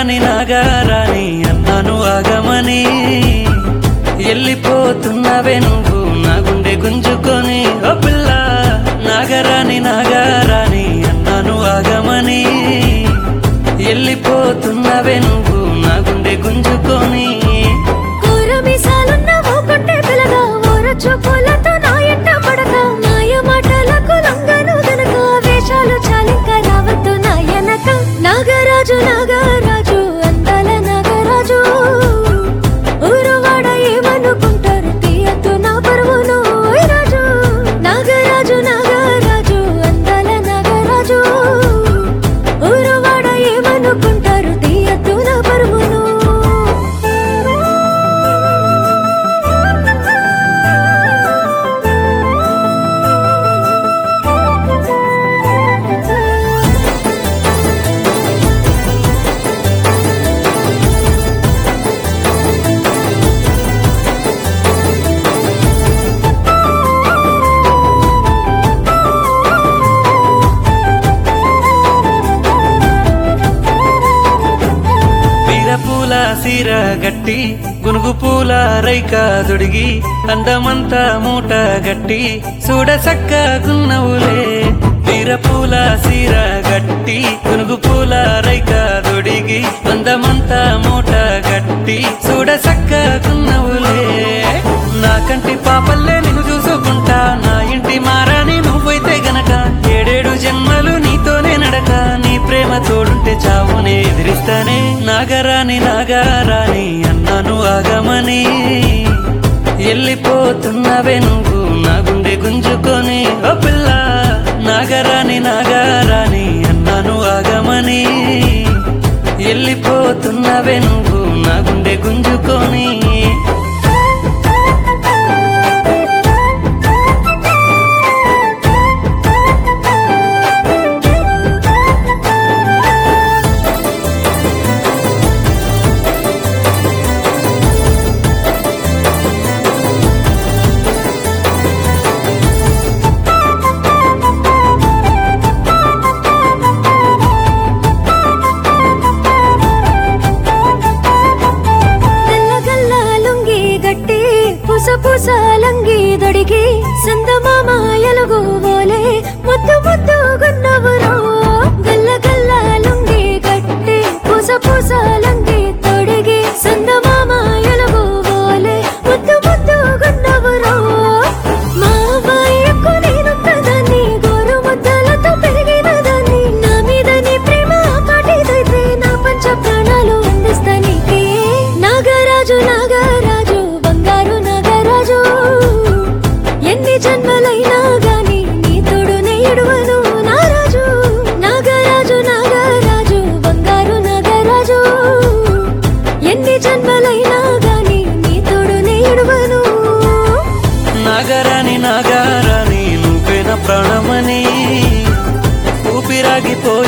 నాగరాని నాగారాని అన్నాను ఆగమని వెళ్ళిపోతున్నవే నువ్వు నా గుండె గుంజుకొని ఓ పిల్ల నాగరాని నాగారాని అన్నాను ఆగమని వెళ్ళిపోతున్నవే నువ్వు నా గుండె గుంజుకొని కూరమీసాలున్న ఓకొట్టే పిల్లగా ఓరచ్చు పూలతో నా ఎంట పడక మాయ మాటలకు లొంగను గనక వేషాలు చాలింక రావద్దు నా ఎనక నాగరాజు నాగరాజు అందాల నాగరాజు ఊరువాడ ఏమనుకుంటారు తీయద్దు నా పరువును ఓయ్ రాజు నాగరాజు నాగరాజు అందాల నాగరాజు ఊరువాడ ఏమనుకుంటారు తీయద్దు నా పరువును పూల సీర గట్టి గునుగు పూల రైక దొడిగి అందమంతా మూట గట్టి చూడ గున్నవులే పూల సీర గట్టి గునుగు పూల రైక దొడిగి అందమంతా మూట గట్టి చూడ గున్నవులే నా కంటి పాపల్లే నిన్ను చూసుకుంటా నా ఇంటి మారాని నువ్వైతే గనక ఏడేడు జన్మలు నీతోనే నడక నీ ప్రేమ తోడుంటే చావునే ఎదిరిస్తానే నాగరాని నాగారాని అన్నాను ఆగమని వెళ్ళిపోతున్నవే నువ్వు నా గుండె గుంజుకొని ఓ పిల్ల నాగరాని నాగారాని అన్నాను ఆగమని వెళ్ళిపోతున్నవే నువ్వు నా గుండె గుంజుకొని తెల్లగల్ల లుంగి గట్టి పుస పుస లంగి దొడిగి సందమామ ఎలుగు ఓలే ముద్దు ముద్దు గున్నవురో గల్ల గల్ల లుంగి గట్టి పుస పుస లంగి తొడిగి సందమామ ఎలుగు ఓలే ముద్దు ముద్దు గున్నవురో మా వాయకు నేనొక్కదాన్ని గోరు ముద్దలతో పెరిగిన దాన్ని నా మీద నీ ప్రేమ పాటిదైతే నా పంచ ప్రాణాలు అందిస్తా నీకే నాగరాజు నాగరాజు బంగారు నాగరాజు ఎన్ని జన్మలైనా గాని నీ తోడు నేడువను నారాజు నాగరాజు నాగరాజు బంగారు నాగరాజు ఎన్ని జన్మలైనా గాని నీ తోడు నేడువను నాగరాని నాగారాని నువ్వేన ప్రాణమని ఊపిరాగిపోయి